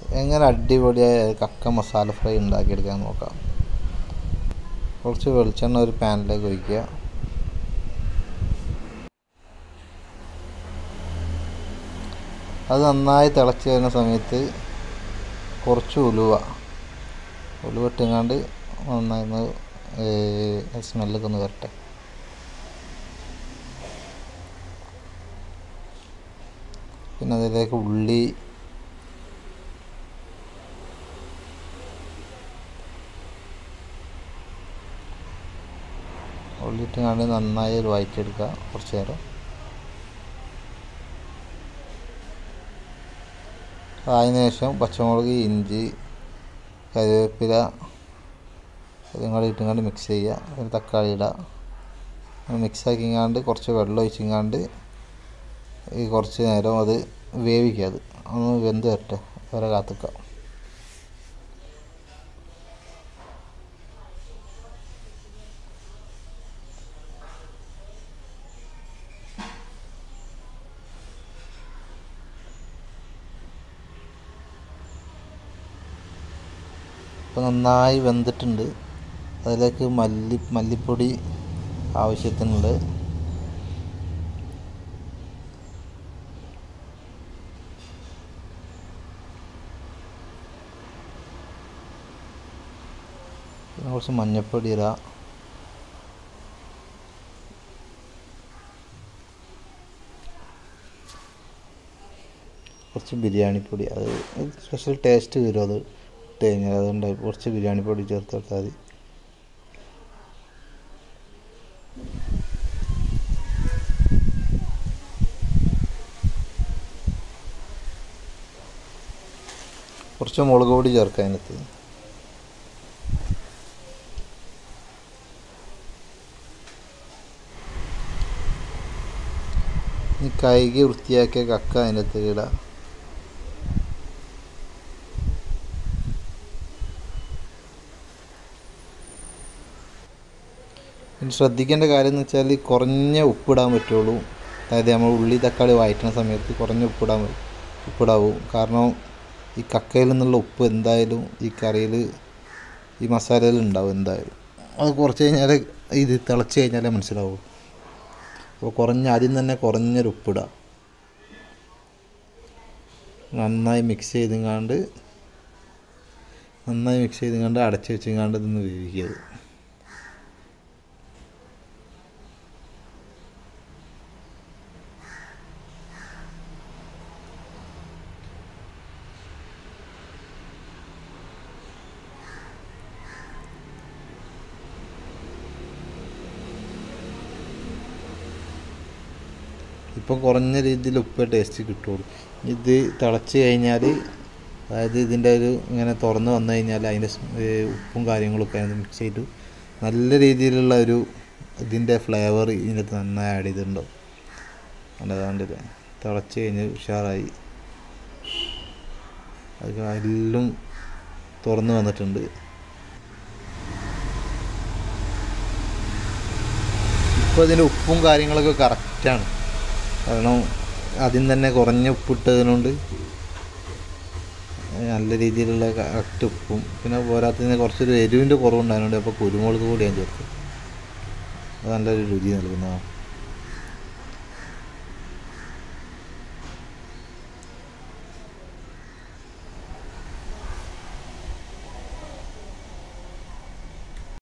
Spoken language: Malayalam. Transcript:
എങ്ങനെ അടിപൊളിയായ കക്ക മസാല ഫ്രൈ ഉണ്ടാക്കിയെടുക്കാൻ നോക്കാം കുറച്ച് വെളിച്ചെണ്ണ ഒരു പാനിലേക്ക് ഒഴിക്കുക അത് നന്നായി തിളച്ച് വരുന്ന സമയത്ത് കുറച്ച് ഉലുവ ഉലുവ ഇട്ടുങ്ങാണ്ട് നന്നായി ഒന്ന് സ്മെല്ലൊക്കെ ഒന്ന് വരട്ടെ പിന്നെ അതിലേക്ക് ഉള്ളി ഉള്ളി ഇട്ടുങ്ങാണ്ട് നന്നായി ഒരു വഴറ്റിയെടുക്കുക കുറച്ച് നേരം അതിന് ശേഷം പച്ചമുളക് ഇഞ്ചി കറിവേപ്പില ഇതും കൂടി ഇട്ടുങ്ങാണ്ട് മിക്സ് ചെയ്യുക പിന്നെ തക്കാളി ഇടുക മിക്സ് ആക്കിങ്ങാണ്ട് കുറച്ച് വെള്ളം ഒഴിച്ചിങ്ങാണ്ട് ഈ കുറച്ച് നേരം അത് വേവിക്കുക അത് ഒന്ന് വെന്ത് വരട്ടെ വരെ കാത്തിക്കുക ഇപ്പോൾ നന്നായി വെന്തിട്ടുണ്ട് അതിലേക്ക് മല്ലി മല്ലിപ്പൊടി ആവശ്യത്തിനുണ്ട് പിന്നെ കുറച്ച് മഞ്ഞൾപ്പൊടി ഇടുക കുറച്ച് ബിരിയാണി പൊടി അത് സ്പെഷ്യൽ ടേസ്റ്റ് വരും അത് ഇട്ട് കഴിഞ്ഞാൽ അതുകൊണ്ട് കുറച്ച് ബിരിയാണി പൊടി ചേർത്ത് കൊടുത്താൽ മതി കുറച്ച് മുളക് പൊടി ചേർക്കാം അതിനകത്ത് ഇനി കൈകി വൃത്തിയാക്കിയ കക്ക അതിനകത്ത് ഇടാം ഇനി ശ്രദ്ധിക്കേണ്ട കാര്യം എന്ന് വെച്ചാൽ കുറഞ്ഞ ഉപ്പിടാൻ പറ്റുള്ളൂ അതായത് നമ്മൾ ഉള്ളി തക്കാളി വഴറ്റുന്ന സമയത്ത് കുറഞ്ഞ ഉപ്പിടാൻ ഉപ്പിടാവും കാരണം ഈ കക്കയിൽ നിന്നുള്ള ഉപ്പ് എന്തായാലും ഈ കറിയിൽ ഈ മസാലയിൽ ഉണ്ടാവും എന്തായാലും അത് കുറച്ച് കഴിഞ്ഞാൽ ഇത് തിളച്ച് കഴിഞ്ഞാലേ മനസ്സിലാവും അപ്പോൾ കുറഞ്ഞ ആദ്യം തന്നെ കുറഞ്ഞൊരു ഉപ്പിടുക നന്നായി മിക്സ് ചെയ്തുങ്ങാണ്ട് നന്നായി മിക്സ് ചെയ്തുങ്ങാണ്ട് അടച്ച് വെച്ചുങ്ങാണ്ട് ഇതൊന്ന് വേവിക്കുക ഇപ്പോൾ കുറഞ്ഞ രീതിയിൽ ഉപ്പ് ടേസ്റ്റ് കിട്ടുള്ളൂ ഇത് തിളച്ച് കഴിഞ്ഞാൽ അതായത് ഇതിൻ്റെ ഒരു ഇങ്ങനെ തുറന്ന് വന്നു കഴിഞ്ഞാൽ അതിൻ്റെ ഉപ്പും കാര്യങ്ങളൊക്കെ അതിന് മിക്സ് ചെയ്തു നല്ല രീതിയിലുള്ള ഒരു ഇതിൻ്റെ ഫ്ലേവർ ഇതിനകത്ത് നന്നായി ആഡ് ചെയ്തിട്ടുണ്ടാവും അല്ലാതാണ്ടില്ല തിളച്ച് കഴിഞ്ഞ് ഉഷാറായി അത് എല്ലാം തുറന്ന് വന്നിട്ടുണ്ട് ഇപ്പോൾ ഇതിൻ്റെ ഉപ്പും കാര്യങ്ങളൊക്കെ കറക്റ്റാണ് കാരണം ആദ്യം തന്നെ കുറഞ്ഞ ഉപ്പിട്ടതിനോണ്ട് നല്ല രീതിയിലുള്ള കറക്റ്റ് ഉപ്പും പിന്നെ പോരാത്തതിന് കുറച്ചൊരു എരിവിൻ്റെ കുറവുണ്ടായതുകൊണ്ട് അപ്പോൾ കുരുമുളക് കൂടി ഞാൻ ചേർക്കും അത് നല്ലൊരു രുചി നൽകുന്നതാണ്